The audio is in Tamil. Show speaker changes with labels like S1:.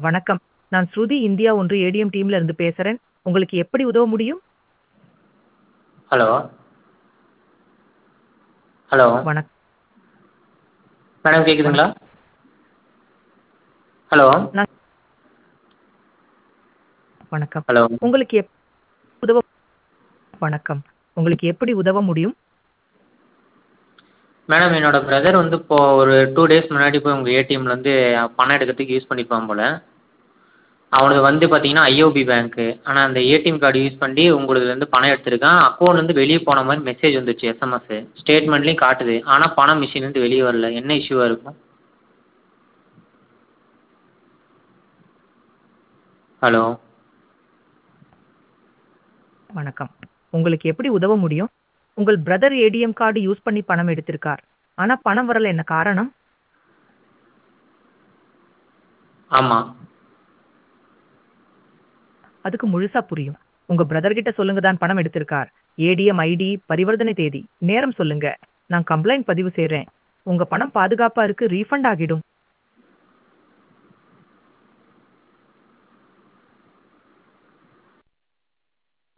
S1: வணக்கம். நான் ஸ்ருதி இந்தியா ஒன்று ஏடிஎம் டீம்ல இருந்து பேசுறேன். உங்களுக்கு எப்படி உதவ முடியும்?
S2: ஹலோ ஹலோ
S1: வணக்
S2: மேடம் கேட்குதுங்களா ஹலோ
S1: நான் வணக்கம்.
S2: ஹலோ
S1: உங்களுக்கு எப் உதவ வணக்கம். உங்களுக்கு எப்படி உதவ முடியும்?
S2: மேடம் என்னோட பிரதர் வந்து இப்போ ஒரு டூ டேஸ் முன்னாடி போய் உங்கள் ஏடிஎம்லேருந்து பணம் எடுக்கிறதுக்கு யூஸ் பண்ணியிருப்பான் போல் அவனது வந்து பார்த்தீங்கன்னா ஐஓபி பேங்க்கு ஆனால் அந்த ஏடிஎம் கார்டு யூஸ் பண்ணி உங்களுதுலேருந்து பணம் எடுத்திருக்கான் அக்கௌண்ட்லேருந்து வெளியே போன மாதிரி மெசேஜ் வந்துச்சு எஸ்எம்எஸ்ஸு ஸ்டேட்மெண்ட்லேயும் காட்டுது ஆனால் பணம் மிஷின்லேருந்து வெளியே வரல என்ன இஷ்யூவாக இருக்கும் ஹலோ
S1: வணக்கம். உங்களுக்கு எப்படி உதவ முடியும்? உங்கள் பிரதர் ஏடிஎம் கார்டு யூஸ் பண்ணி பணம் எடுத்திருக்கார். ஆனா பணம் வரல என்ன காரணம்?
S2: ஆமாம்
S1: அதுக்கு முழுசா புரியும். உங்க பிரதர் கிட்ட சொல்லுங்க தான் பணம் எடுத்திருக்கார். ஏடிஎம் ஐடி, பரிவர்த்தனை தேதி, நேரம் சொல்லுங்க. நான் கம்ப்ளைண்ட் பதிவு செய்றேன். உங்க பணம் பாதுகாப்பா இருக்கு ரீஃபண்ட் ஆகிடும்.